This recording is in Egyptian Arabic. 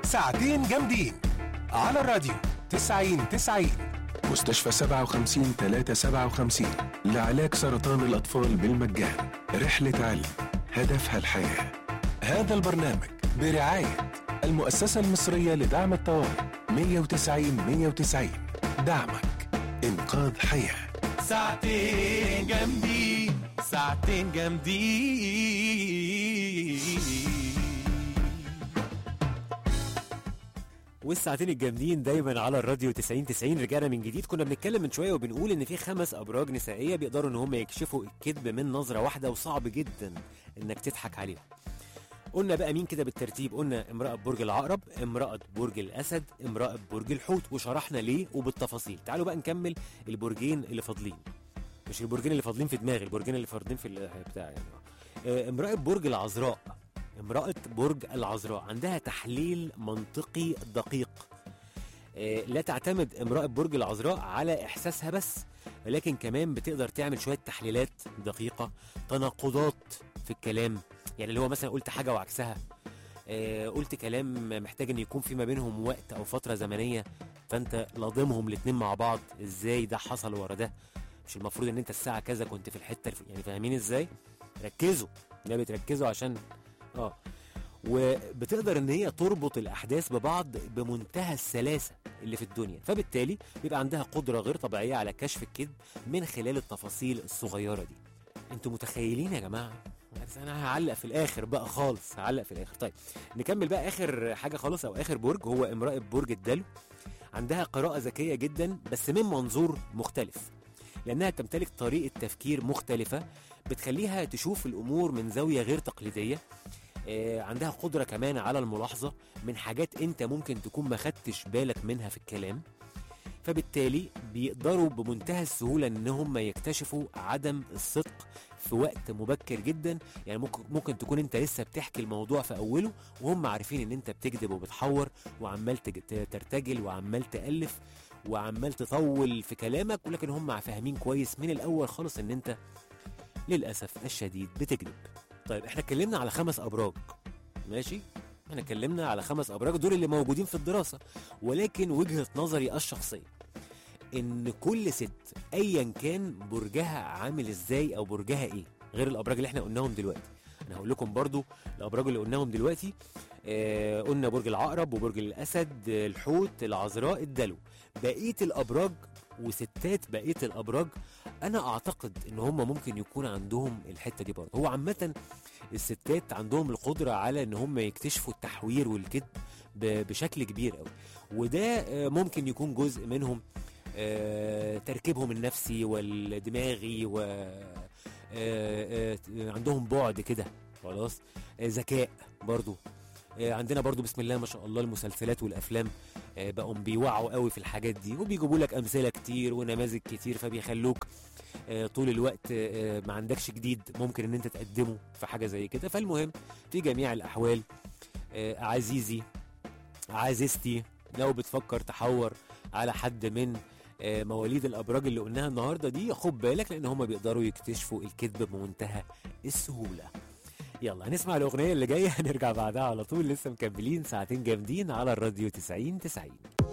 ساعتين جامدين على الراديو 90 90 مستشفى 57 357 لعلاج سرطان الأطفال بالمجان رحلة علم هدفها الحياة هذا البرنامج برعاية المؤسسة المصرية لدعم الطوارئ 190 190 دعمك إنقاذ حياة ساعتين جامدين ساعتين جامدين والساعتين الجامدين دايما على الراديو 90 90 رجعنا من جديد كنا بنتكلم من شويه وبنقول ان في خمس ابراج نسائيه بيقدروا ان هم يكشفوا الكذب من نظره واحده وصعب جدا انك تضحك عليهم قلنا بقى مين كده بالترتيب قلنا امرأة برج العقرب امرأة برج الأسد امرأة برج الحوت وشرحنا ليه وبالتفاصيل تعالوا بقى نكمل البرجين اللي فاضلين مش البرجين اللي فاضلين في دماغي البرجين اللي فاضلين في ال- بتاع يعني آه، امرأة برج العذراء امرأة برج العذراء عندها تحليل منطقي دقيق آه، لا تعتمد امرأة برج العذراء على إحساسها بس ولكن كمان بتقدر تعمل شوية تحليلات دقيقة تناقضات في الكلام يعني اللي هو مثلا قلت حاجة وعكسها آه، قلت كلام محتاج ان يكون في ما بينهم وقت او فترة زمنية فانت لاضمهم الاتنين مع بعض ازاي ده حصل ورا ده مش المفروض ان انت الساعة كذا كنت في الحتة الف... يعني فاهمين ازاي ركزوا ده بتركزوا عشان اه وبتقدر ان هي تربط الاحداث ببعض بمنتهى السلاسه اللي في الدنيا فبالتالي بيبقى عندها قدره غير طبيعيه على كشف الكذب من خلال التفاصيل الصغيره دي انتوا متخيلين يا جماعه بس انا هعلق في الاخر بقى خالص هعلق في الاخر طيب نكمل بقى اخر حاجه خالص او اخر برج هو امراه برج الدلو عندها قراءه ذكيه جدا بس من منظور مختلف لانها تمتلك طريقه تفكير مختلفه بتخليها تشوف الامور من زاويه غير تقليديه آه، عندها قدرة كمان على الملاحظة من حاجات انت ممكن تكون ما خدتش بالك منها في الكلام فبالتالي بيقدروا بمنتهى السهولة ان هم يكتشفوا عدم الصدق في وقت مبكر جدا يعني ممكن ممكن تكون انت لسه بتحكي الموضوع في اوله وهم عارفين ان انت بتكذب وبتحور وعمال تج- ت- ترتجل وعمال تألف وعمال تطول في كلامك ولكن هم فاهمين كويس من الاول خالص ان انت للاسف الشديد بتكذب طيب احنا اتكلمنا على خمس ابراج ماشي احنا اتكلمنا على خمس ابراج دول اللي موجودين في الدراسه ولكن وجهه نظري الشخصيه ان كل ست ايا كان برجها عامل ازاي او برجها ايه غير الابراج اللي احنا قلناهم دلوقتي انا هقول لكم برضو الابراج اللي قلناهم دلوقتي آه قلنا برج العقرب وبرج الاسد آه، الحوت العذراء الدلو بقيه الابراج وستات بقيه الابراج انا اعتقد ان هم ممكن يكون عندهم الحته دي برضه هو عامه الستات عندهم القدره على ان هم يكتشفوا التحوير والكذب ب- بشكل كبير قوي وده آه، ممكن يكون جزء منهم آه، تركيبهم النفسي والدماغي و آه، آه، عندهم بعد كده خلاص آه، ذكاء برضو آه، عندنا برضو بسم الله ما شاء الله المسلسلات والافلام آه، بقوا بيوعوا قوي في الحاجات دي وبيجيبوا لك امثله كتير ونماذج كتير فبيخلوك آه، طول الوقت آه، ما عندكش جديد ممكن ان انت تقدمه في حاجه زي كده فالمهم في جميع الاحوال آه، عزيزي عزيزتي لو بتفكر تحور على حد من آه، مواليد الابراج اللي قلناها النهارده دي خد بالك لان هم بيقدروا يكتشفوا الكذب بمنتهى السهوله يلا هنسمع الاغنيه اللي جايه هنرجع بعدها على طول لسه مكملين ساعتين جامدين على الراديو 90 90